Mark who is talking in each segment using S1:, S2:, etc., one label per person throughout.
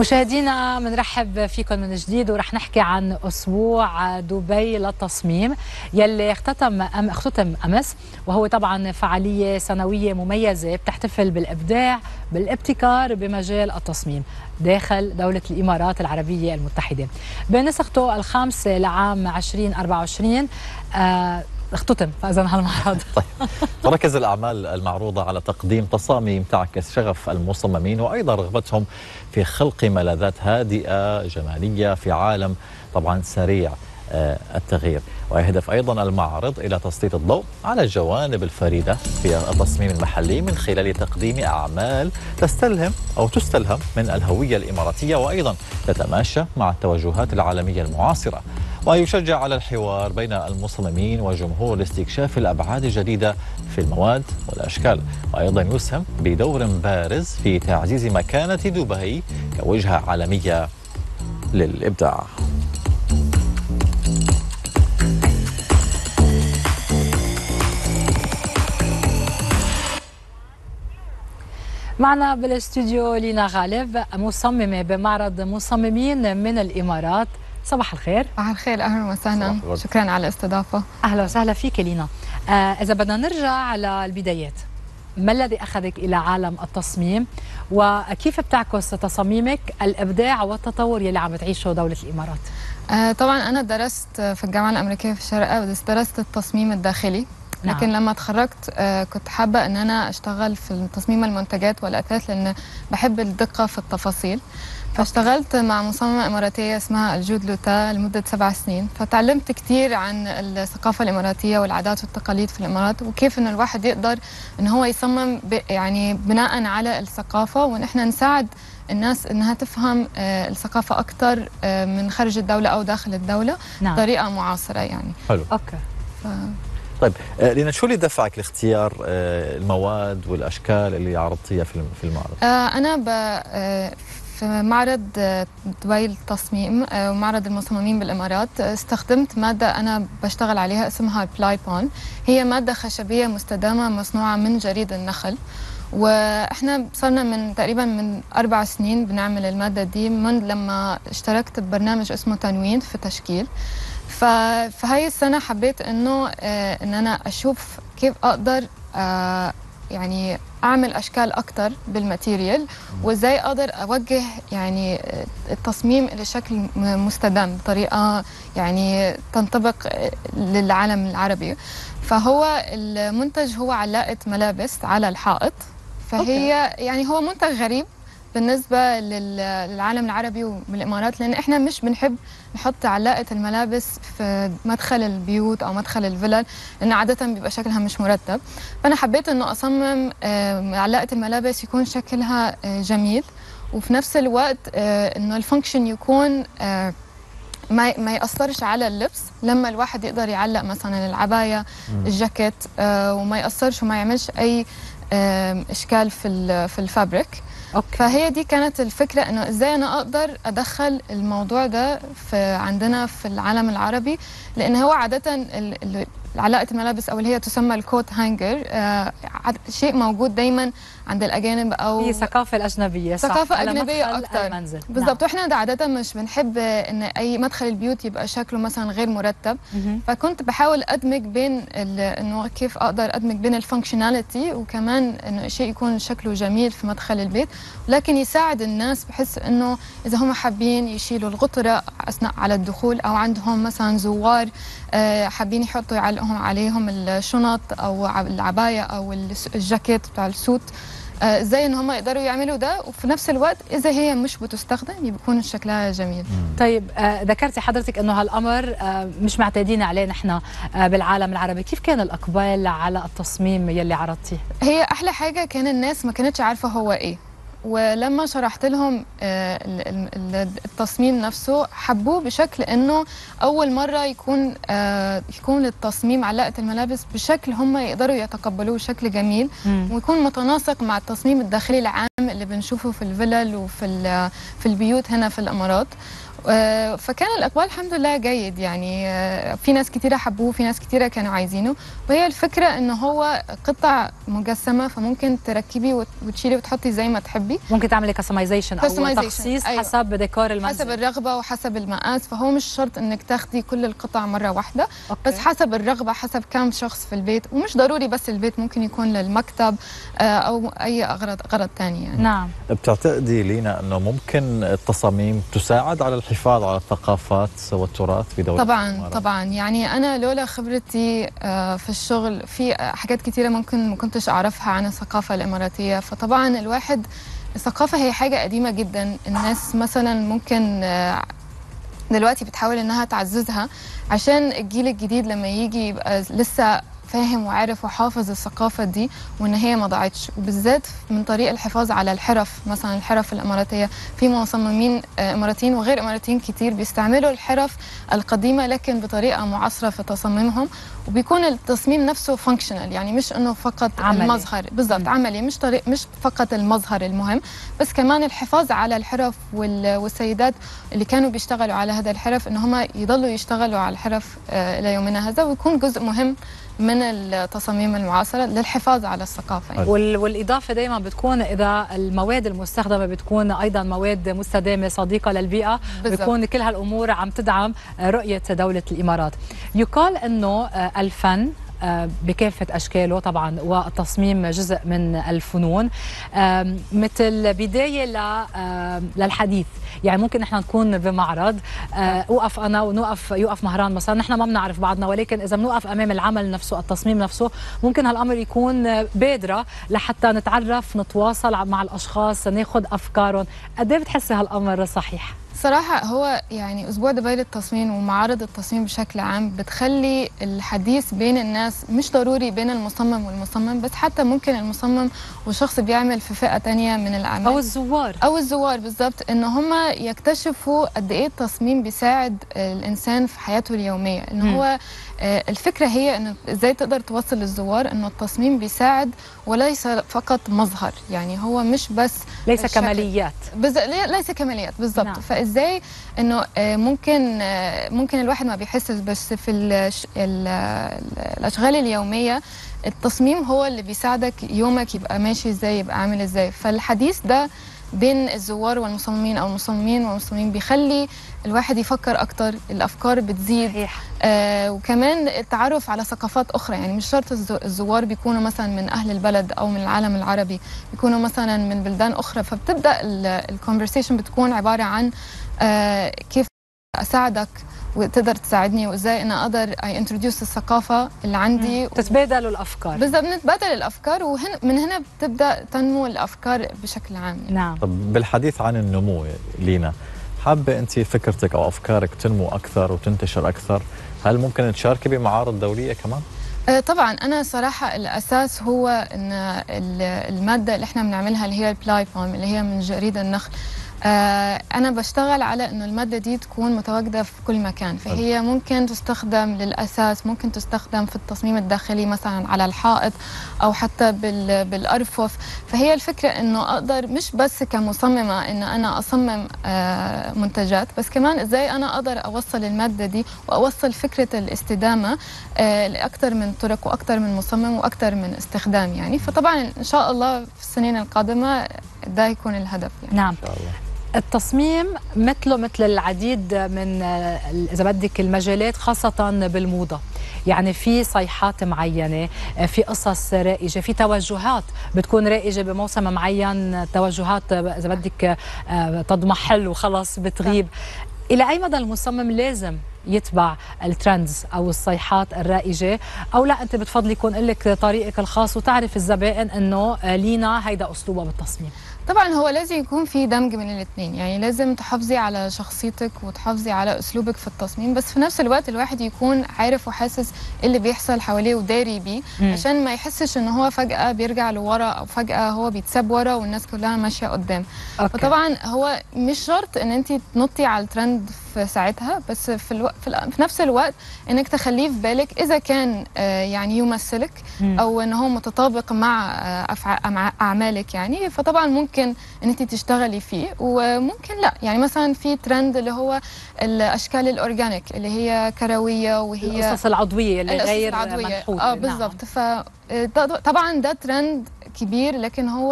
S1: مشاهدينا بنرحب فيكم من جديد ورح نحكي عن اسبوع دبي للتصميم يلي اختتم أم اختتم امس وهو طبعا فعاليه سنويه مميزه بتحتفل بالابداع بالابتكار بمجال التصميم داخل دوله الامارات العربيه المتحده بنسخته الخامسه لعام 2024 آه اختتم فاذا هالمعرض
S2: طيب تركز الاعمال المعروضه على تقديم تصاميم تعكس شغف المصممين وايضا رغبتهم في خلق ملاذات هادئه جماليه في عالم طبعا سريع آه، التغيير ويهدف أيضا المعرض إلى تسليط الضوء على الجوانب الفريدة في التصميم المحلي من خلال تقديم أعمال تستلهم أو تستلهم من الهوية الإماراتية وأيضا تتماشى مع التوجهات العالمية المعاصرة ويشجع على الحوار بين المصممين وجمهور لاستكشاف الأبعاد الجديدة في المواد والأشكال وأيضا يسهم بدور بارز في تعزيز مكانة دبي كوجهة عالمية للإبداع
S1: معنا بالاستوديو لينا غالب مصممه بمعرض مصممين من الامارات صباح الخير
S3: صباح الخير اهلا وسهلا شكرا على الاستضافه
S1: اهلا وسهلا فيك لينا آه اذا بدنا نرجع للبدايات ما الذي اخذك الى عالم التصميم وكيف بتعكس تصاميمك الابداع والتطور يلي عم تعيشه دوله الامارات
S3: آه طبعا انا درست في الجامعه الامريكيه في الشارقه بس درست التصميم الداخلي نعم. لكن لما تخرجت آه كنت حابه ان انا اشتغل في تصميم المنتجات والاثاث لان بحب الدقه في التفاصيل فاشتغلت مع مصممة إماراتية اسمها الجود لوتا لمدة سبع سنين فتعلمت كثير عن الثقافة الإماراتية والعادات والتقاليد في الإمارات وكيف إنه الواحد يقدر إن هو يصمم يعني بناء على الثقافة وإن إحنا نساعد الناس انها تفهم آه الثقافه اكثر آه من خارج الدوله او داخل الدوله نعم. بطريقه معاصره يعني
S2: حلو اوكي ف... طيب آه، لينا شو اللي دفعك لاختيار آه، المواد والاشكال اللي عرضتيها في المعرض؟
S3: آه، انا ب في معرض دبي للتصميم ومعرض المصممين بالامارات استخدمت ماده انا بشتغل عليها اسمها بلاي بون هي ماده خشبيه مستدامه مصنوعه من جريد النخل واحنا صرنا من تقريبا من اربع سنين بنعمل الماده دي من لما اشتركت ببرنامج اسمه تنوين في تشكيل فهي السنه حبيت انه آه ان انا اشوف كيف اقدر آه يعني اعمل اشكال اكثر بالماتيريال وازاي اقدر اوجه يعني آه، التصميم لشكل مستدام بطريقه يعني تنطبق آه، للعالم العربي فهو المنتج هو علاقه ملابس على الحائط فهي أوكي. يعني هو منتج غريب بالنسبة للعالم العربي والإمارات لأن إحنا مش بنحب نحط علاقة الملابس في مدخل البيوت أو مدخل الفلل لأن عادة بيبقى شكلها مش مرتب فأنا حبيت إنه أصمم علاقة الملابس يكون شكلها آه، جميل وفي نفس الوقت آه، إنه الفانكشن يكون آه، ما ما ياثرش على اللبس لما الواحد يقدر يعلق مثلا العبايه الجاكيت وما ياثرش وما يعملش اي اشكال في في الفابريك أوكي. فهي دي كانت الفكره انه ازاي انا اقدر ادخل الموضوع ده في عندنا في العالم العربي لان هو عاده علاقه الملابس او اللي هي تسمى الكوت هانجر آه شيء موجود دايما عند الاجانب او
S1: هي ثقافه الاجنبيه
S3: صح ثقافه اجنبيه اكثر بالضبط نعم. واحنا عاده مش بنحب ان اي مدخل البيوت يبقى شكله مثلا غير مرتب مه. فكنت بحاول ادمج بين انه كيف اقدر ادمج بين الفانكشناليتي وكمان انه شيء يكون شكله جميل في مدخل البيت لكن يساعد الناس بحس انه اذا هم حابين يشيلوا الغطره اثناء على الدخول او عندهم مثلا زوار آه، حابين يحطوا يعلقهم عليهم الشنط او العبايه او الجاكيت بتاع السوت آه، ازاي ان هم يقدروا يعملوا ده وفي نفس الوقت اذا هي مش بتستخدم بيكون شكلها جميل
S1: طيب آه ذكرتي حضرتك انه هالامر آه مش معتادين عليه نحن آه بالعالم العربي كيف كان الاقبال على التصميم يلي عرضتيه
S3: هي احلى حاجه كان الناس ما كانتش عارفه هو ايه ولما شرحت لهم آه، التصميم نفسه حبوه بشكل انه اول مره يكون آه، يكون التصميم علاقه الملابس بشكل هم يقدروا يتقبلوه بشكل جميل ويكون متناسق مع التصميم الداخلي العام اللي بنشوفه في الفلل وفي في البيوت هنا في الامارات آه، فكان الاقبال الحمد لله جيد يعني آه، في ناس كثيره حبوه في ناس كثيره كانوا عايزينه وهي الفكره انه هو قطع مجسمه فممكن تركبي وتشيلي وتحطي زي ما تحبي العربي
S1: ممكن تعملي كستمايزيشن او
S3: Customization،
S1: تخصيص
S3: أيوة.
S1: حسب ديكور المنزل
S3: حسب الرغبه وحسب المقاس فهو مش شرط انك تاخدي كل القطع مره واحده
S1: أوكي.
S3: بس حسب الرغبه حسب كم شخص في البيت ومش ضروري بس البيت ممكن يكون للمكتب آه، او اي اغراض غرض ثاني يعني
S1: نعم
S2: بتعتقدي لينا انه ممكن التصاميم تساعد على الحفاظ على الثقافات والتراث في دولة
S3: طبعا
S2: الإمارات؟
S3: طبعا يعني انا لولا خبرتي آه، في الشغل في حاجات كتيره ممكن ما كنتش اعرفها عن الثقافه الاماراتيه فطبعا الواحد الثقافه هي حاجه قديمه جدا الناس مثلا ممكن آه، دلوقتي بتحاول انها تعززها عشان الجيل الجديد لما يجي يبقى لسه فاهم وعارف وحافظ الثقافة دي وإن هي ما ضاعتش وبالذات من طريق الحفاظ على الحرف مثلا الحرف الإماراتية في مصممين آه، إماراتيين وغير إماراتيين كتير بيستعملوا الحرف القديمة لكن بطريقة معاصرة في تصميمهم وبيكون التصميم نفسه فانكشنال يعني مش إنه فقط
S1: عملي.
S3: المظهر بالضبط
S1: مم.
S3: عملي مش طريق مش فقط المظهر المهم بس كمان الحفاظ على الحرف وال- والسيدات اللي كانوا بيشتغلوا على هذا الحرف ان هم يضلوا يشتغلوا على الحرف آه، الى يومنا هذا ويكون جزء مهم من التصاميم المعاصره للحفاظ على الثقافه يعني.
S1: وال- والإضافة دايما بتكون إذا المواد المستخدمة بتكون أيضا مواد مستدامة صديقة للبيئة
S3: بالضبط.
S1: بتكون كل هالأمور عم تدعم رؤية دولة الإمارات يقال أنه آه، الفن آه، بكافة أشكاله طبعا والتصميم جزء من الفنون آم، مثل بداية ل- آم، للحديث يعني ممكن نحن نكون بمعرض آه، اوقف أنا ونوقف يوقف مهران مثلا نحن ما بنعرف بعضنا ولكن إذا بنوقف أمام العمل نفسه التصميم نفسه ممكن هالأمر يكون آه، بادرة لحتى نتعرف نتواصل مع الأشخاص ناخذ أفكارهم قد إيه بتحسي هالأمر صحيح؟
S3: صراحة هو يعني أسبوع دبي للتصميم ومعارض التصميم بشكل عام بتخلي الحديث بين الناس مش ضروري بين المصمم والمصمم بس حتى ممكن المصمم وشخص بيعمل في فئة تانية من الأعمال
S1: أو الزوار
S3: او الزوار بالضبط ان هم يكتشفوا قد ايه التصميم بيساعد آه، الانسان في حياته اليوميه ان
S1: مم.
S3: هو آه، الفكره هي انه ازاي تقدر توصل للزوار انه التصميم بيساعد وليس فقط مظهر يعني هو مش بس
S1: ليس
S3: الشكل.
S1: كماليات
S3: بز... لي- ليس كماليات بالضبط
S1: نعم.
S3: نعم. فازاي انه آه، ممكن آه، ممكن الواحد ما بيحسش بس في الش... ال... ال- الاشغال اليوميه التصميم هو اللي بيساعدك يومك يبقى ماشي ازاي يبقى عامل ازاي فالحديث ده بين الزوار والمصممين او المصممين والمصممين بيخلي الواحد يفكر اكتر الافكار بتزيد
S1: صحيح
S3: آه وكمان التعرف على ثقافات اخرى يعني مش شرط الزو- الزوار بيكونوا مثلا من اهل البلد او من العالم العربي بيكونوا مثلا من بلدان اخرى فبتبدا الكونفرسيشن بتكون عباره عن آه كيف اساعدك وتقدر تساعدني وازاي انا اقدر اي انتروديوس الثقافه اللي عندي
S1: تتبادلوا الأفكار
S3: بالضبط نتبادل الافكار وهنا من هنا بتبدا تنمو الافكار بشكل عام يعني.
S1: نعم
S2: طب بالحديث عن النمو لينا حابة أنت فكرتك أو أفكارك تنمو أكثر وتنتشر أكثر هل ممكن تشاركي بمعارض دولية كمان؟
S3: آه، طبعا انا صراحه الاساس هو ان ال- الماده اللي احنا بنعملها اللي هي البلاي بوم اللي هي من جريد النخل آه، انا بشتغل على انه الماده دي تكون متواجده في كل مكان فهي ممكن تستخدم للاساس ممكن تستخدم في التصميم الداخلي مثلا على الحائط او حتى بال- بالارفف فهي الفكره انه اقدر مش بس كمصممه ان انا اصمم آه، منتجات بس كمان ازاي انا اقدر اوصل الماده دي واوصل فكره الاستدامه آه، لاكثر من طرق واكثر من مصمم واكثر من استخدام يعني فطبعا ان شاء الله في السنين القادمه ده يكون الهدف يعني
S1: نعم
S2: إن شاء الله
S1: التصميم مثله مثل العديد من آه، اذا بدك المجالات خاصه بالموضه يعني في صيحات معينه آه، في قصص رائجه في توجهات بتكون رائجه بموسم معين توجهات آه، اذا بدك آه، تضمحل وخلص بتغيب الى اي مدى المصمم لازم يتبع الترندز او الصيحات الرائجه او لا انت بتفضلي يكون لك طريقك الخاص وتعرف الزبائن انه آه، لينا هيدا اسلوبها بالتصميم
S3: طبعا هو لازم يكون في دمج من الاثنين يعني لازم تحافظي على شخصيتك وتحافظي على اسلوبك في التصميم بس في نفس الوقت الواحد يكون عارف وحاسس إيه اللي بيحصل حواليه وداري بيه
S1: مم.
S3: عشان ما يحسش ان هو فجأة بيرجع لورا او فجأة هو بيتساب ورا والناس كلها ماشية قدام
S1: أوكي.
S3: فطبعا هو مش شرط ان انت تنطي على الترند في ساعتها بس في, الوقت في, الوقت في نفس الوقت انك تخليه في بالك اذا كان آه، يعني يمثلك
S1: مم.
S3: او ان هو متطابق مع آه، أفع- مع اعمالك يعني فطبعا ممكن ان انت تشتغلي فيه وممكن لا يعني مثلا في ترند اللي هو الاشكال الاورجانيك اللي هي كرويه وهي
S1: القصص العضويه اللي
S3: القصص
S1: غير
S3: العضوية.
S1: منحوته
S3: اه
S1: نعم.
S3: بالضبط ف ده- طبعا ده ترند كبير لكن هو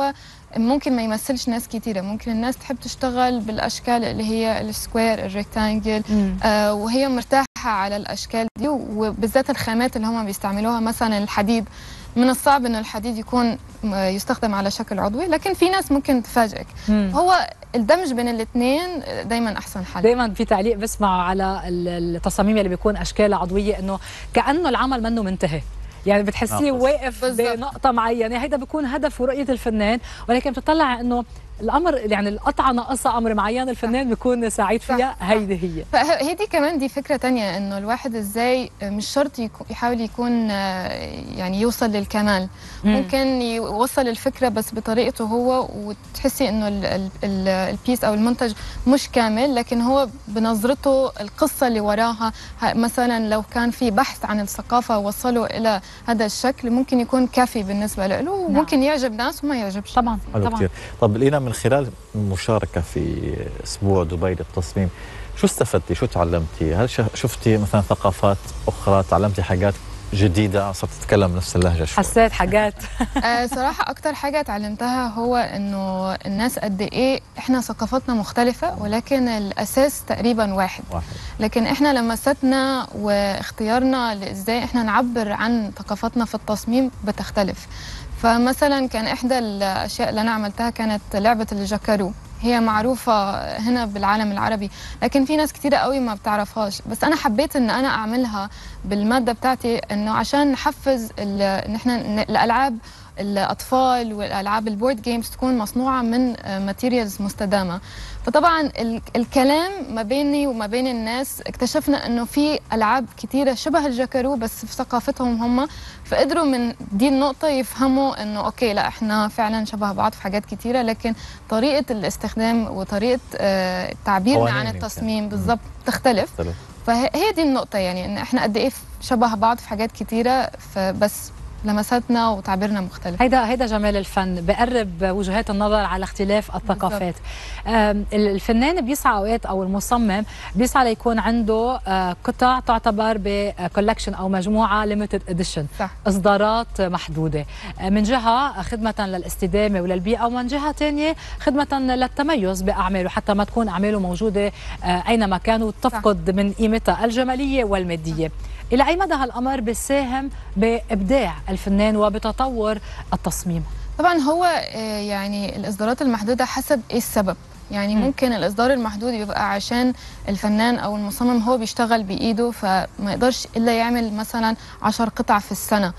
S3: ممكن ما يمثلش ناس كتيرة ممكن الناس تحب تشتغل بالأشكال اللي هي السكوير الريكتانجل آه وهي مرتاحة على الأشكال دي وبالذات الخامات اللي هم بيستعملوها مثلا الحديد من الصعب انه الحديد يكون يستخدم على شكل عضوي لكن في ناس ممكن تفاجئك
S1: مم.
S3: هو الدمج بين الاثنين دايما احسن حل
S1: دائما في تعليق بسمعه على ال- التصاميم اللي بيكون اشكالها عضويه انه كانه العمل منه منتهي يعني بتحسيه
S2: ناقص.
S1: واقف
S3: بالضبط.
S1: بنقطه معينه هيدا بيكون هدف ورؤيه الفنان ولكن بتطلع انه الامر يعني القطعه ناقصها امر معين الفنان بيكون سعيد
S3: صح،
S1: فيها
S3: صح.
S1: هيدي هي
S3: فهي دي كمان دي فكرة تانية انه الواحد ازاي مش شرط يكو- يحاول يكون آه، يعني يوصل للكمال
S1: مم.
S3: ممكن يوصل الفكرة بس بطريقته هو وتحسي انه ال- ال- ال- البيس او المنتج مش كامل لكن هو بنظرته القصة اللي وراها ه- مثلا لو كان في بحث عن الثقافة وصله الى هذا الشكل ممكن يكون كافي بالنسبة له وممكن يعجب ناس وما يعجبش
S1: طبعا
S2: حلو
S1: طبعا
S2: كثير طب لينا من خلال المشاركة في أسبوع دبي للتصميم شو استفدتي شو تعلمتي هل ش- شفتي مثلا ثقافات أخرى تعلمتي حاجات جديدة صرت تتكلم نفس اللهجة شوي
S1: حسيت حاجات
S3: آه، صراحة أكتر حاجة اتعلمتها هو إنه الناس قد إيه إحنا ثقافتنا مختلفة ولكن الأساس تقريبا واحد
S2: واحد
S3: لكن إحنا لمستنا واختيارنا لإزاي إحنا نعبر عن ثقافتنا في التصميم بتختلف فمثلا كان إحدى الأشياء اللي أنا عملتها كانت لعبة الجاكارو هي معروفة هنا بالعالم العربي لكن في ناس كتيرة قوي ما بتعرفهاش بس أنا حبيت إن أنا أعملها بالمادة بتاعتي إنه عشان نحفز ال- إن إحنا ن- الألعاب الاطفال والالعاب البورد جيمز تكون مصنوعه من ماتيريالز مستدامه فطبعا ال- الكلام ما بيني وما بين الناس اكتشفنا انه في العاب كتيره شبه الجاكارو بس في ثقافتهم هم فقدروا من دي النقطه يفهموا انه اوكي لا احنا فعلا شبه بعض في حاجات كتيره لكن طريقه الاستخدام وطريقه آه، تعبيرنا
S2: قوانين
S3: عن
S2: يمكن.
S3: التصميم بالضبط تختلف
S2: مختلف.
S3: فهي دي النقطة يعني إن إحنا قد إيه شبه بعض في حاجات كتيرة فبس لمساتنا وتعبيرنا مختلف
S1: هيدا هيدا جمال الفن بقرب وجهات النظر على اختلاف الثقافات آم، الفنان بيسعى اوقات او المصمم بيسعى ليكون عنده آه، قطع تعتبر بكولكشن او مجموعه ليميتد اديشن
S3: صح
S1: اصدارات محدوده آه، من جهه خدمه للاستدامه وللبيئه ومن جهه ثانيه خدمه للتميز باعماله حتى ما تكون اعماله موجوده آه، اينما كان وتفقد من قيمتها الجماليه والماديه الى اي مدى هالامر بيساهم بابداع الفنان وبتطور التصميم
S3: طبعا هو آه، يعني الإصدارات المحدودة حسب إيه السبب يعني
S1: مم.
S3: ممكن الإصدار المحدود يبقى عشان الفنان أو المصمم هو بيشتغل بإيده فما يقدرش إلا يعمل مثلا عشر قطع في السنة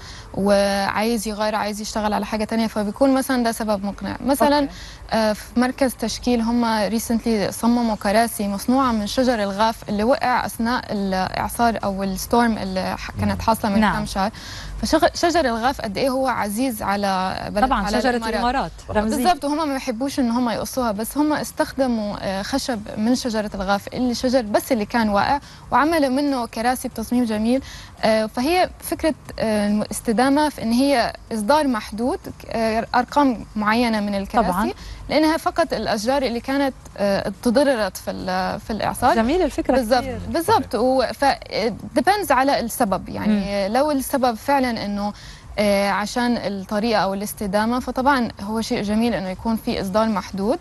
S3: وعايز يغير عايز يشتغل على حاجة تانية فبيكون مثلا ده سبب مقنع مثلا
S1: أوكي.
S3: آه، في مركز تشكيل هم ريسنتلي صمموا كراسي مصنوعة من شجر الغاف اللي وقع أثناء الإعصار أو الستورم اللي ح- كانت حاصلة من
S1: نعم.
S3: كم شهر فشجر الغاف قد إيه هو عزيز على بلد
S1: طبعا
S3: على
S1: شجره
S3: الإمارات.
S1: الامارات رمزيه
S3: بالضبط وهم ما بيحبوش ان هم يقصوها بس هم استخدموا آه، خشب من شجره الغاف اللي شجر بس اللي كان واقع وعملوا منه كراسي بتصميم جميل آه، فهي فكره آه، الاستدامه في ان هي اصدار محدود آه، ارقام معينه من الكراسي
S1: طبعاً.
S3: لانها فقط الاشجار اللي كانت آه، تضررت في ال- في الاعصار
S1: جميل الفكره
S3: بالضبط
S1: كتير.
S3: بالضبط و ف ديبندز على السبب يعني لو السبب فعلا انه آه، عشان الطريقه او الاستدامه فطبعا هو شيء جميل انه يكون في اصدار محدود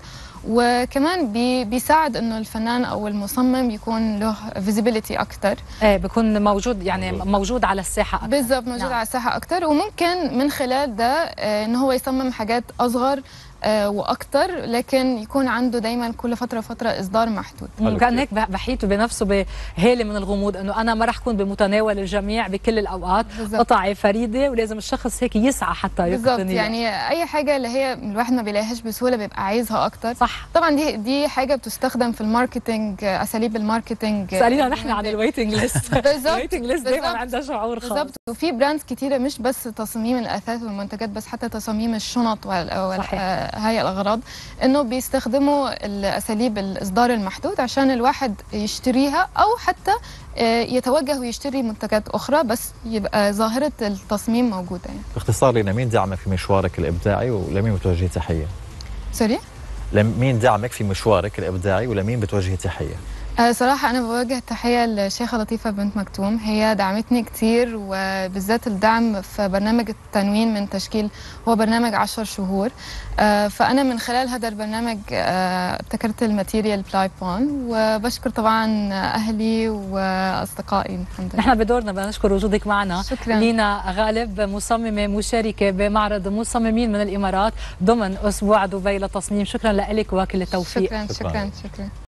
S3: وكمان بي بيساعد انه الفنان او المصمم يكون له فيزيبيليتي اكثر
S1: ايه بيكون موجود يعني موجود على الساحه أكثر.
S3: بالضبط موجود
S1: نعم.
S3: على الساحه اكثر وممكن من خلال ده آه، انه هو يصمم حاجات اصغر آه، واكثر لكن يكون عنده دايما كل فتره فتره اصدار محدود
S2: حلو
S1: كان
S2: كتير.
S1: هيك بحيته بنفسه بهاله من الغموض انه انا ما رح كون بمتناول الجميع بكل الاوقات
S3: بالضبط.
S1: قطعي فريده ولازم الشخص هيك يسعى حتى
S3: بالضبط
S1: يقتنيها
S3: يعني اي حاجه اللي هي الواحد ما بيلاقيهاش بسهوله بيبقى عايزها اكتر
S1: صح
S3: طبعا دي دي حاجه بتستخدم في الماركتينج آه، اساليب الماركتينج آه،
S1: سالينا نحن عن الويتنج ليست
S3: بالضبط.
S1: الويتنج ليست دائما
S3: بالضبط.
S1: عندها شعور خاص
S3: بالظبط وفي براندز كتيره مش بس تصاميم الاثاث والمنتجات بس حتى تصاميم الشنط
S1: صحيح.
S3: وهي الاغراض انه بيستخدموا الاساليب الاصدار المحدود عشان الواحد يشتريها او حتى آه، يتوجه ويشتري منتجات اخرى بس يبقى ظاهره التصميم موجوده يعني
S2: باختصار لنا مين دعمك في مشوارك الابداعي ولمين بتوجهي تحيه؟
S3: سوري
S2: لمين دعمك في مشوارك الابداعي ولمين بتوجهي تحيه؟
S3: آه، صراحة أنا بوجه تحية للشيخة لطيفة بنت مكتوم هي دعمتني كتير وبالذات الدعم في برنامج التنوين من تشكيل هو برنامج عشر شهور آه، فأنا من خلال هذا البرنامج آه، ابتكرت الماتيريال بلاي بون وبشكر طبعا أهلي وأصدقائي الحمد لله
S1: نحن بدورنا بدنا نشكر وجودك معنا
S3: شكرا
S1: لينا غالب مصممة مشاركة بمعرض مصممين من الإمارات ضمن أسبوع دبي للتصميم شكرا لك وكل التوفيق
S3: شكرا
S2: شكراً.
S3: شكرا شكرا